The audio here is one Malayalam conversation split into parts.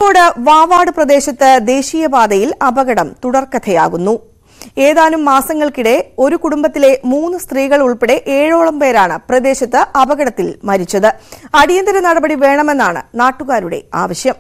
കോഴിക്കോട് വാവാട് പ്രദേശത്ത് ദേശീയപാതയിൽ അപകടം തുടർക്കഥയാകുന്നു ഏതാനും മാസങ്ങൾക്കിടെ ഒരു കുടുംബത്തിലെ മൂന്ന് സ്ത്രീകൾ ഉൾപ്പെടെ ഏഴോളം പേരാണ് പ്രദേശത്ത് അപകടത്തിൽ മരിച്ചത് അടിയന്തര നടപടി വേണമെന്നാണ് നാട്ടുകാരുടെ ആവശ്യം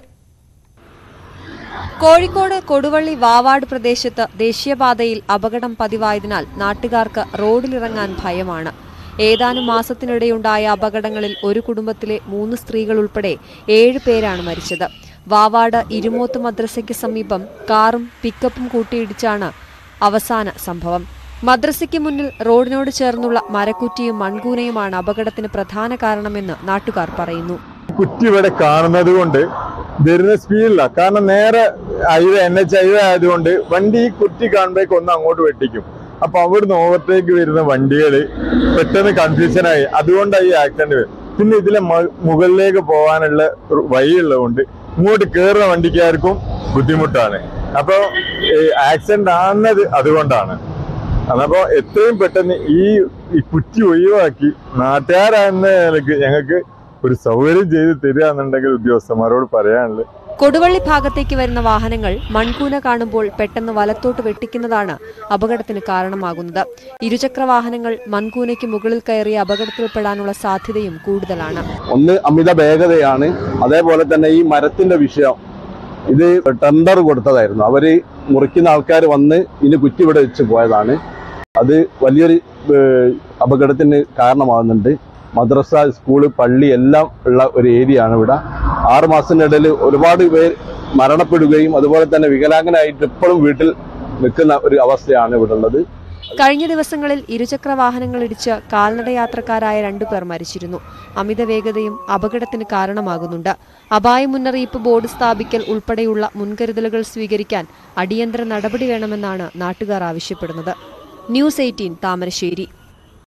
കോഴിക്കോട് കൊടുവള്ളി വാവാട് പ്രദേശത്ത് ദേശീയപാതയിൽ അപകടം പതിവായതിനാൽ നാട്ടുകാർക്ക് റോഡിലിറങ്ങാൻ ഭയമാണ് ഏതാനും മാസത്തിനിടെയുണ്ടായ അപകടങ്ങളിൽ ഒരു കുടുംബത്തിലെ മൂന്ന് സ്ത്രീകൾ ഉൾപ്പെടെ ഏഴ് പേരാണ് മരിച്ചത് വാവാട് ഇരുമോത്ത് മദ്രസയ്ക്ക് സമീപം കാറും പിക്കപ്പും കൂട്ടിയിടിച്ചാണ് അവസാന സംഭവം മദ്രസയ്ക്ക് മുന്നിൽ റോഡിനോട് ചേർന്നുള്ള മരക്കുറ്റിയും മൺകൂനയുമാണ് അപകടത്തിന് പ്രധാന കാരണമെന്ന് നാട്ടുകാർ പറയുന്നു കുറ്റി ഇവിടെ കാണുന്നത് കൊണ്ട് വരുന്ന സ്പീഡില്ല കാരണം നേരെ ഹൈവേ എൻ എച്ച് ഹൈവേ ആയതുകൊണ്ട് വണ്ടി ഈ കുറ്റി കാണുമ്പോഴേക്ക് ഒന്ന് അങ്ങോട്ട് വെട്ടിക്കും അപ്പൊ അവിടുന്ന് ഓവർടേക്ക് വരുന്ന വണ്ടികള് പെട്ടെന്ന് കൺഫ്യൂഷനായി അതുകൊണ്ടാണ് ഈ ആക്സിഡന്റ് വരും പിന്നെ ഇതിലെ മ- മുകളിലേക്ക് പോകാനുള്ള ഒരു വഴിയുള്ളതുകൊണ്ട് ഇങ്ങോട്ട് കയറുന്ന വണ്ടിക്കാർക്കും ബുദ്ധിമുട്ടാണ് അപ്പൊ ആക്സിഡന്റ് ആകുന്നത് അതുകൊണ്ടാണ് അതപ്പോ എത്രയും പെട്ടെന്ന് ഈ ഈ കുറ്റി ഒഴിവാക്കി നാട്ടുകാരാകുന്ന നിലക്ക് ഞങ്ങൾക്ക് ഒരു സൗകര്യം ചെയ്ത് തരിക എന്നുണ്ടെങ്കിൽ ഉദ്യോഗസ്ഥന്മാരോട് പറയാനുള്ളത് കൊടുവള്ളി ഭാഗത്തേക്ക് വരുന്ന വാഹനങ്ങൾ മൺകൂന കാണുമ്പോൾ പെട്ടെന്ന് വലത്തോട്ട് വെട്ടിക്കുന്നതാണ് അപകടത്തിന് കാരണമാകുന്നത് ഇരുചക്ര വാഹനങ്ങൾ മൺകൂനയ്ക്ക് മുകളിൽ കയറി അപകടത്തിൽപ്പെടാനുള്ള സാധ്യതയും കൂടുതലാണ് ഒന്ന് അമിത വേഗതയാണ് അതേപോലെ തന്നെ ഈ മരത്തിന്റെ വിഷയം ഇത് ടെൻഡർ കൊടുത്തതായിരുന്നു അവര് മുറിക്കുന്ന ആൾക്കാർ വന്ന് ഇതിന് കുറ്റി ഇവിടെ വെച്ച് പോയതാണ് അത് വലിയൊരു ഏഹ്, അപകടത്തിന് കാരണമാകുന്നുണ്ട് മദ്രസ സ്കൂള് പള്ളി എല്ലാം ഉള്ള ഒരു ഏരിയ ആണ് ഇവിടെ ആറ് മാസത്തിനിടയിൽ ഒരുപാട് പേർ മരണപ്പെടുകയും അതുപോലെ തന്നെ വികലാംഗനായിട്ട് ഇപ്പോഴും വീട്ടിൽ നിൽക്കുന്ന ഒരു അവസ്ഥയാണ് ഇവിടെ ഉള്ളത് കഴിഞ്ഞ ദിവസങ്ങളിൽ ഇരുചക്ര വാഹനങ്ങൾ ഇടിച്ച് കാൽനട യാത്രക്കാരായ രണ്ടുപേർ മരിച്ചിരുന്നു അമിത വേഗതയും അപകടത്തിന് കാരണമാകുന്നുണ്ട് അപായ മുന്നറിയിപ്പ് ബോർഡ് സ്ഥാപിക്കൽ ഉൾപ്പെടെയുള്ള മുൻകരുതലുകൾ സ്വീകരിക്കാൻ അടിയന്തര നടപടി വേണമെന്നാണ് നാട്ടുകാർ ആവശ്യപ്പെടുന്നത് ന്യൂസ് എയ്റ്റീൻ താമരശ്ശേരി